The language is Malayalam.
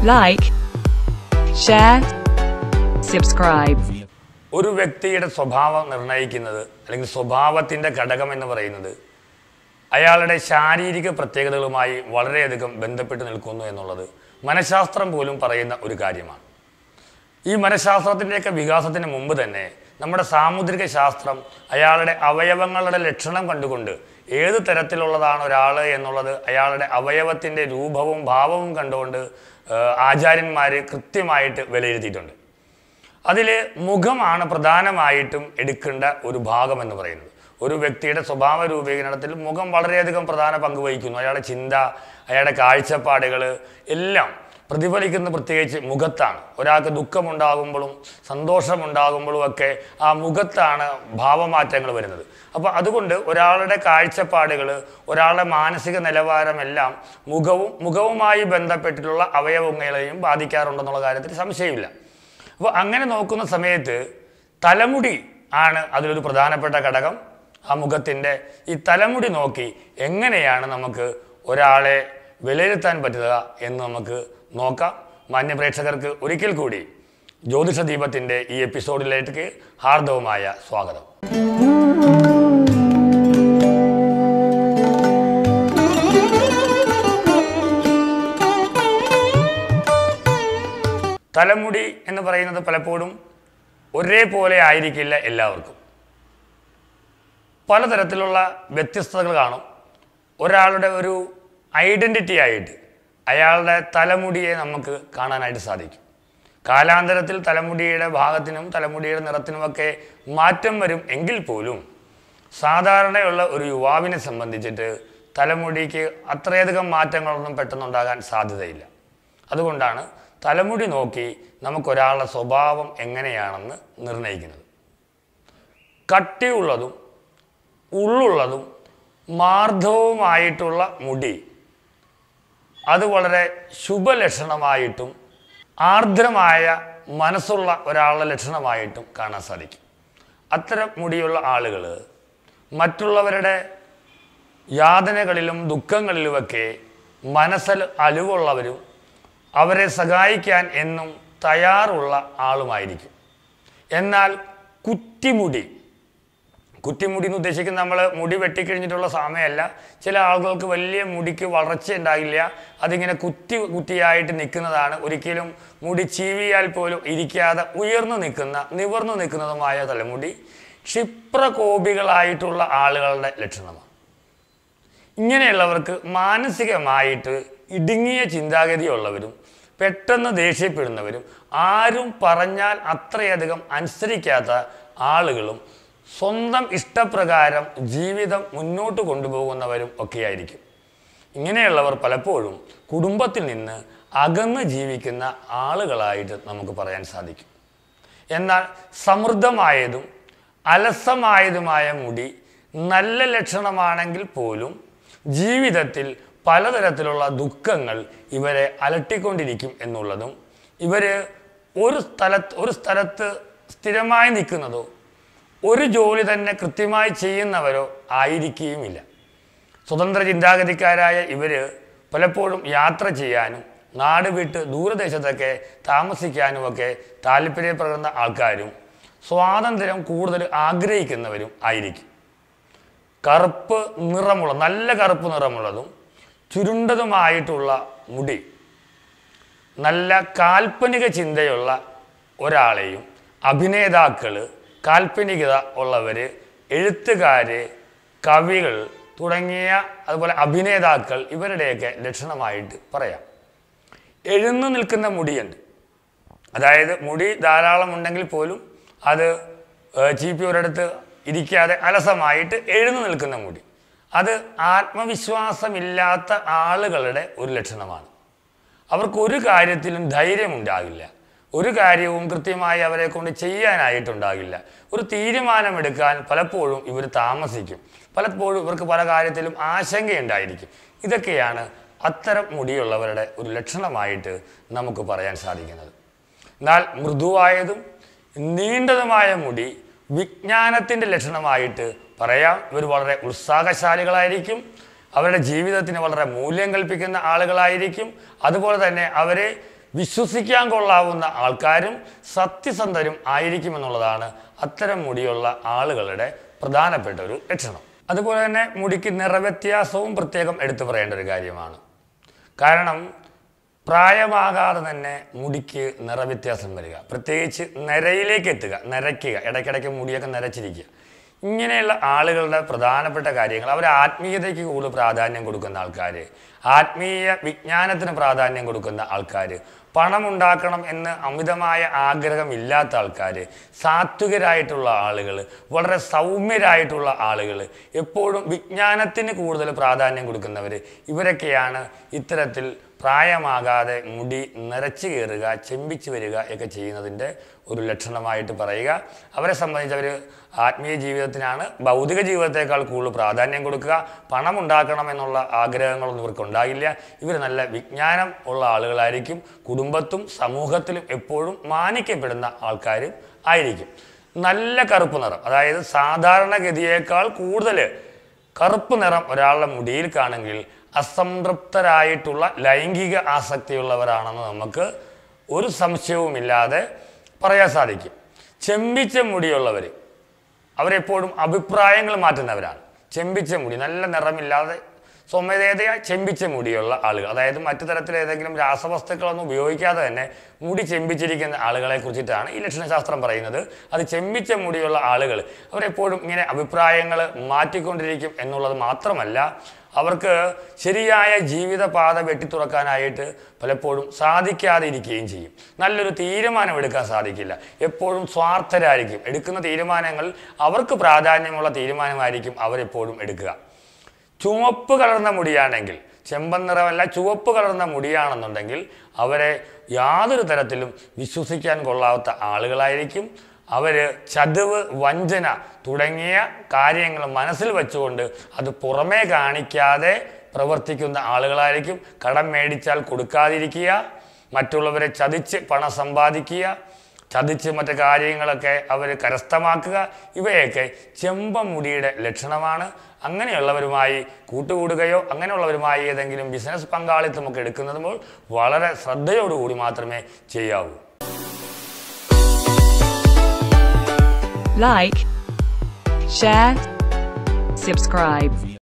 like, share, subscribe. ഒരു വ്യക്തിയുടെ സ്വഭാവം നിർണ്ണയിക്കുന്നത് അല്ലെങ്കിൽ സ്വഭാവത്തിൻ്റെ ഘടകം എന്ന് പറയുന്നത് അയാളുടെ ശാരീരിക പ്രത്യേകതകളുമായി വളരെയധികം ബന്ധപ്പെട്ട് നിൽക്കുന്നു എന്നുള്ളത് മനഃശാസ്ത്രം പോലും പറയുന്ന ഒരു കാര്യമാണ് ഈ മനഃശാസ്ത്രത്തിൻ്റെയൊക്കെ വികാസത്തിന് മുമ്പ് തന്നെ നമ്മുടെ സാമുദ്രിക ശാസ്ത്രം അയാളുടെ അവയവങ്ങളുടെ ലക്ഷണം കണ്ടുകൊണ്ട് ഏത് തരത്തിലുള്ളതാണ് ഒരാൾ എന്നുള്ളത് അയാളുടെ അവയവത്തിൻ്റെ രൂപവും ഭാവവും കണ്ടുകൊണ്ട് ആചാര്യന്മാർ കൃത്യമായിട്ട് വിലയിരുത്തിയിട്ടുണ്ട് അതിൽ മുഖമാണ് പ്രധാനമായിട്ടും എടുക്കേണ്ട ഒരു ഭാഗം എന്ന് പറയുന്നത് ഒരു വ്യക്തിയുടെ സ്വഭാവ രൂപീകരണത്തിൽ മുഖം വളരെയധികം പ്രധാന പങ്ക് വഹിക്കുന്നു അയാളുടെ ചിന്ത അയാളുടെ കാഴ്ചപ്പാടുകൾ എല്ലാം പ്രതിഫലിക്കുന്ന പ്രത്യേകിച്ച് മുഖത്താണ് ഒരാൾക്ക് ദുഃഖമുണ്ടാകുമ്പോഴും സന്തോഷമുണ്ടാകുമ്പോഴും ഒക്കെ ആ മുഖത്താണ് ഭാവമാറ്റങ്ങൾ വരുന്നത് അപ്പോൾ അതുകൊണ്ട് ഒരാളുടെ കാഴ്ചപ്പാടുകൾ ഒരാളുടെ മാനസിക നിലവാരമെല്ലാം മുഖവും മുഖവുമായി ബന്ധപ്പെട്ടിട്ടുള്ള അവയവങ്ങളെയും ബാധിക്കാറുണ്ടെന്നുള്ള കാര്യത്തിൽ സംശയമില്ല അപ്പോൾ അങ്ങനെ നോക്കുന്ന സമയത്ത് തലമുടി ആണ് അതിലൊരു പ്രധാനപ്പെട്ട ഘടകം ആ മുഖത്തിൻ്റെ ഈ തലമുടി നോക്കി എങ്ങനെയാണ് നമുക്ക് ഒരാളെ വിലയിരുത്താൻ പറ്റുക എന്ന് നമുക്ക് നോക്കാം മാന്യപ്രേക്ഷകർക്ക് ഒരിക്കൽ കൂടി ജ്യോതിഷ ദീപത്തിൻ്റെ ഈ എപ്പിസോഡിലേക്ക് ഹാർദവമായ സ്വാഗതം തലമുടി എന്ന് പറയുന്നത് പലപ്പോഴും ഒരേപോലെ ആയിരിക്കില്ല എല്ലാവർക്കും പലതരത്തിലുള്ള വ്യത്യസ്തതകൾ കാണും ഒരാളുടെ ഒരു ഐഡൻറ്റിറ്റി ആയിട്ട് അയാളുടെ തലമുടിയെ നമുക്ക് കാണാനായിട്ട് സാധിക്കും കാലാന്തരത്തിൽ തലമുടിയുടെ ഭാഗത്തിനും തലമുടിയുടെ നിറത്തിനുമൊക്കെ മാറ്റം വരും എങ്കിൽ പോലും സാധാരണയുള്ള ഒരു യുവാവിനെ സംബന്ധിച്ചിട്ട് തലമുടിക്ക് അത്രയധികം മാറ്റങ്ങളൊന്നും പെട്ടെന്നുണ്ടാകാൻ സാധ്യതയില്ല അതുകൊണ്ടാണ് തലമുടി നോക്കി നമുക്കൊരാളുടെ സ്വഭാവം എങ്ങനെയാണെന്ന് നിർണ്ണയിക്കുന്നത് കട്ടിയുള്ളതും ഉള്ളുള്ളതും മാർദ്ദവുമായിട്ടുള്ള മുടി അത് വളരെ ശുഭലക്ഷണമായിട്ടും ആർദ്രമായ മനസ്സുള്ള ഒരാളുടെ ലക്ഷണമായിട്ടും കാണാൻ സാധിക്കും അത്തരം മുടിയുള്ള ആളുകൾ മറ്റുള്ളവരുടെ യാതനകളിലും ദുഃഖങ്ങളിലുമൊക്കെ മനസ്സിൽ അലിവുള്ളവരും അവരെ സഹായിക്കാൻ എന്നും തയ്യാറുള്ള ആളുമായിരിക്കും എന്നാൽ കുറ്റിമുടി കുറ്റിമുടി എന്ന് ഉദ്ദേശിക്കുന്നത് നമ്മൾ മുടി വെട്ടിക്കഴിഞ്ഞിട്ടുള്ള സമയമല്ല ചില ആളുകൾക്ക് വലിയ മുടിക്ക് വളർച്ച ഉണ്ടാകില്ല അതിങ്ങനെ കുറ്റി കുറ്റിയായിട്ട് നിൽക്കുന്നതാണ് ഒരിക്കലും മുടി ചീവിയാൽ പോലും ഇരിക്കാതെ ഉയർന്നു നിൽക്കുന്ന നിവർന്നു നിൽക്കുന്നതുമായ തലമുടി ക്ഷിപ്രകോപികളായിട്ടുള്ള ആളുകളുടെ ലക്ഷണമാണ് ഇങ്ങനെയുള്ളവർക്ക് മാനസികമായിട്ട് ഇടുങ്ങിയ ചിന്താഗതിയുള്ളവരും പെട്ടെന്ന് ദേഷ്യപ്പെടുന്നവരും ആരും പറഞ്ഞാൽ അത്രയധികം അനുസരിക്കാത്ത ആളുകളും സ്വന്തം ഇഷ്ടപ്രകാരം ജീവിതം മുന്നോട്ട് കൊണ്ടുപോകുന്നവരും ഒക്കെയായിരിക്കും ഇങ്ങനെയുള്ളവർ പലപ്പോഴും കുടുംബത്തിൽ നിന്ന് അകന്ന് ജീവിക്കുന്ന ആളുകളായിട്ട് നമുക്ക് പറയാൻ സാധിക്കും എന്നാൽ സമൃദ്ധമായതും അലസമായതുമായ മുടി നല്ല ലക്ഷണമാണെങ്കിൽ പോലും ജീവിതത്തിൽ പലതരത്തിലുള്ള ദുഃഖങ്ങൾ ഇവരെ അലട്ടിക്കൊണ്ടിരിക്കും എന്നുള്ളതും ഇവർ ഒരു സ്ഥലത്ത് ഒരു സ്ഥലത്ത് സ്ഥിരമായി നിൽക്കുന്നതോ ഒരു ജോലി തന്നെ കൃത്യമായി ചെയ്യുന്നവരോ ആയിരിക്കുകയുമില്ല സ്വതന്ത്ര ചിന്താഗതിക്കാരായ ഇവർ പലപ്പോഴും യാത്ര ചെയ്യാനും നാട് വിട്ട് ദൂരദേശത്തൊക്കെ താമസിക്കാനുമൊക്കെ താല്പര്യപ്പെടുന്ന ആൾക്കാരും സ്വാതന്ത്ര്യം കൂടുതൽ ആഗ്രഹിക്കുന്നവരും ആയിരിക്കും കറുപ്പ് നിറമുള്ള നല്ല കറുപ്പ് നിറമുള്ളതും ചുരുണ്ടതുമായിട്ടുള്ള മുടി നല്ല കാൽപ്പനിക ചിന്തയുള്ള ഒരാളെയും അഭിനേതാക്കൾ കാൽപ്പനികത ഉള്ളവർ എഴുത്തുകാർ കവികൾ തുടങ്ങിയ അതുപോലെ അഭിനേതാക്കൾ ഇവരുടെയൊക്കെ ലക്ഷണമായിട്ട് പറയാം എഴുന്നു നിൽക്കുന്ന മുടിയുണ്ട് അതായത് മുടി ധാരാളം ഉണ്ടെങ്കിൽ പോലും അത് ചീപ്പി ഒരിടത്ത് ഇരിക്കാതെ അലസമായിട്ട് എഴുന്നു നിൽക്കുന്ന മുടി അത് ആത്മവിശ്വാസമില്ലാത്ത ആളുകളുടെ ഒരു ലക്ഷണമാണ് അവർക്ക് ഒരു കാര്യത്തിലും ധൈര്യമുണ്ടാകില്ല ഒരു കാര്യവും കൃത്യമായി അവരെ കൊണ്ട് ചെയ്യാനായിട്ടുണ്ടാകില്ല ഒരു തീരുമാനമെടുക്കാൻ പലപ്പോഴും ഇവർ താമസിക്കും പലപ്പോഴും ഇവർക്ക് പല കാര്യത്തിലും ആശങ്കയുണ്ടായിരിക്കും ഇതൊക്കെയാണ് അത്തരം മുടിയുള്ളവരുടെ ഒരു ലക്ഷണമായിട്ട് നമുക്ക് പറയാൻ സാധിക്കുന്നത് എന്നാൽ മൃദുവായതും നീണ്ടതുമായ മുടി വിജ്ഞാനത്തിൻ്റെ ലക്ഷണമായിട്ട് പറയാം ഇവർ വളരെ ഉത്സാഹശാലികളായിരിക്കും അവരുടെ ജീവിതത്തിന് വളരെ മൂല്യം കൽപ്പിക്കുന്ന ആളുകളായിരിക്കും അതുപോലെ തന്നെ അവരെ വിശ്വസിക്കാൻ കൊള്ളാവുന്ന ആൾക്കാരും സത്യസന്ധരും ആയിരിക്കുമെന്നുള്ളതാണ് അത്തരം മുടിയുള്ള ആളുകളുടെ പ്രധാനപ്പെട്ട ഒരു ലക്ഷണം അതുപോലെ തന്നെ മുടിക്ക് നിറവ്യത്യാസവും പ്രത്യേകം എടുത്തു പറയേണ്ട ഒരു കാര്യമാണ് കാരണം പ്രായമാകാതെ തന്നെ മുടിക്ക് നിറവ്യത്യാസം വരിക പ്രത്യേകിച്ച് നിരയിലേക്ക് എത്തുക നരയ്ക്കുക ഇടയ്ക്കിടയ്ക്ക് മുടിയൊക്കെ നരച്ചിരിക്കുക ഇങ്ങനെയുള്ള ആളുകളുടെ പ്രധാനപ്പെട്ട കാര്യങ്ങൾ അവർ ആത്മീയതയ്ക്ക് കൂടുതൽ പ്രാധാന്യം കൊടുക്കുന്ന ആൾക്കാർ ആത്മീയ വിജ്ഞാനത്തിന് പ്രാധാന്യം കൊടുക്കുന്ന ആൾക്കാർ പണമുണ്ടാക്കണം എന്ന് അമിതമായ ആഗ്രഹമില്ലാത്ത ആൾക്കാർ സാത്വികരായിട്ടുള്ള ആളുകൾ വളരെ സൗമ്യരായിട്ടുള്ള ആളുകൾ എപ്പോഴും വിജ്ഞാനത്തിന് കൂടുതൽ പ്രാധാന്യം കൊടുക്കുന്നവർ ഇവരൊക്കെയാണ് ഇത്തരത്തിൽ പ്രായമാകാതെ മുടി നിറച്ചു കയറുക ചെമ്പിച്ച് വരിക ഒക്കെ ചെയ്യുന്നതിൻ്റെ ഒരു ലക്ഷണമായിട്ട് പറയുക അവരെ സംബന്ധിച്ച് അവർ ആത്മീയ ജീവിതത്തിനാണ് ഭൗതിക ജീവിതത്തേക്കാൾ കൂടുതൽ പ്രാധാന്യം കൊടുക്കുക പണം ഉണ്ടാക്കണം എന്നുള്ള ആഗ്രഹങ്ങളൊന്നും ഇവർക്ക് ഉണ്ടാകില്ല ഇവർ നല്ല വിജ്ഞാനം ഉള്ള ആളുകളായിരിക്കും കുടുംബത്തും സമൂഹത്തിലും എപ്പോഴും മാനിക്കപ്പെടുന്ന ആൾക്കാരും ആയിരിക്കും നല്ല കറുപ്പ് നിറം അതായത് സാധാരണഗതിയേക്കാൾ കൂടുതൽ കറുപ്പ് നിറം ഒരാളുടെ മുടിയിൽ കാണെങ്കിൽ അസംതൃപ്തരായിട്ടുള്ള ലൈംഗിക ആസക്തിയുള്ളവരാണെന്ന് നമുക്ക് ഒരു സംശയവുമില്ലാതെ പറയാൻ സാധിക്കും ചെമ്പിച്ച മുടിയുള്ളവർ അവരെപ്പോഴും അഭിപ്രായങ്ങൾ മാറ്റുന്നവരാണ് ചെമ്പിച്ച മുടി നല്ല നിറമില്ലാതെ സ്വമേധയാ ചെമ്പിച്ച മുടിയുള്ള ആളുകൾ അതായത് മറ്റു തരത്തിൽ ഏതെങ്കിലും രാസവസ്തുക്കളൊന്നും ഉപയോഗിക്കാതെ തന്നെ മുടി ചെമ്പിച്ചിരിക്കുന്ന ആളുകളെ കുറിച്ചിട്ടാണ് ഈ ലക്ഷണശാസ്ത്രം പറയുന്നത് അത് ചെമ്പിച്ച മുടിയുള്ള ആളുകൾ അവരെപ്പോഴും ഇങ്ങനെ അഭിപ്രായങ്ങൾ മാറ്റിക്കൊണ്ടിരിക്കും എന്നുള്ളത് മാത്രമല്ല അവർക്ക് ശരിയായ ജീവിതപാത വെട്ടിത്തുറക്കാനായിട്ട് പലപ്പോഴും സാധിക്കാതെ ഇരിക്കുകയും ചെയ്യും നല്ലൊരു തീരുമാനം എടുക്കാൻ സാധിക്കില്ല എപ്പോഴും സ്വാർത്ഥരായിരിക്കും എടുക്കുന്ന തീരുമാനങ്ങൾ അവർക്ക് പ്രാധാന്യമുള്ള തീരുമാനമായിരിക്കും അവരെപ്പോഴും എടുക്കുക ചുവപ്പ് കലർന്ന മുടിയാണെങ്കിൽ ചെമ്പൻ നിറമല്ല ചുവപ്പ് കലർന്ന മുടിയാണെന്നുണ്ടെങ്കിൽ അവരെ യാതൊരു തരത്തിലും വിശ്വസിക്കാൻ കൊള്ളാത്ത ആളുകളായിരിക്കും അവർ ചതിവ് വഞ്ചന തുടങ്ങിയ കാര്യങ്ങൾ മനസ്സിൽ വെച്ചുകൊണ്ട് അത് പുറമേ കാണിക്കാതെ പ്രവർത്തിക്കുന്ന ആളുകളായിരിക്കും കടം മേടിച്ചാൽ കൊടുക്കാതിരിക്കുക മറ്റുള്ളവരെ ചതിച്ച് പണം സമ്പാദിക്കുക ചതിച്ച് മറ്റു കാര്യങ്ങളൊക്കെ അവർ കരസ്ഥമാക്കുക ഇവയൊക്കെ ചെമ്പമുടിയുടെ ലക്ഷണമാണ് അങ്ങനെയുള്ളവരുമായി കൂട്ടുകൂടുകയോ അങ്ങനെയുള്ളവരുമായി ഏതെങ്കിലും ബിസിനസ് പങ്കാളിത്തമൊക്കെ എടുക്കുന്നതുമ്പോൾ വളരെ ശ്രദ്ധയോടുകൂടി മാത്രമേ ചെയ്യാവൂ like, share, subscribe.